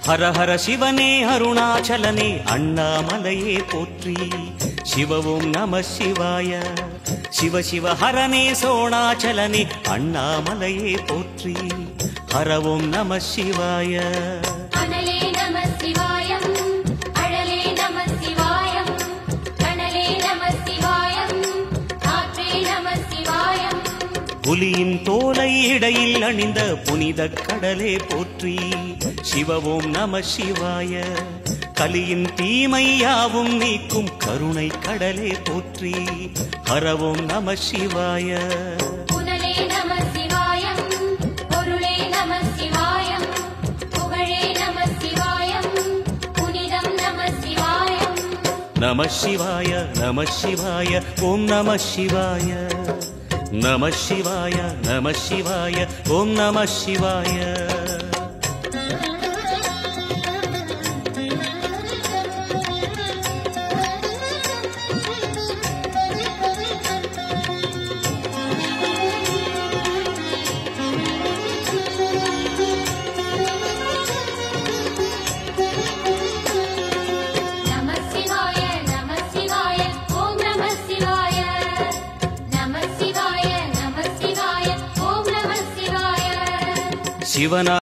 ஹர ஹர சிவனே அருணாச்சலனே அண்ணாமலையே போற்றி சிவவும் நம சிவாய சிவ சிவ ஹரனே சோணாச்சலனே அண்ணாமலையே போற்றி ஹரவும் நம சிவாய அனலே நம சிவாயம் அழலே நம சிவாயம் கனலே நம சிவாயம் காற்றே நம சிவாயம் புலியின் தோலை இடையில் அணிந்த புனித கடலே போற்றி சிவவோம் நம சிவாய கலியின் தீமையாவும் நீக்கும் கருணை கடலே போற்றி ஹரவோம் நம சிவாய புனலே நம சிவாயம் பொருளே நம சிவாயம் புகழே நம சிவாயம் புனிதம் நம சிவாயம் நம சிவாய நம சிவாய ஓம் நம சிவாய நம சிவாய நம சிவாய ஓம் நம சிவாய நம சிவாய நம சிவாய ஓம் நம சிவாய நம சிவாய நம சிவாய ஓம் நம சிவாய சிவனா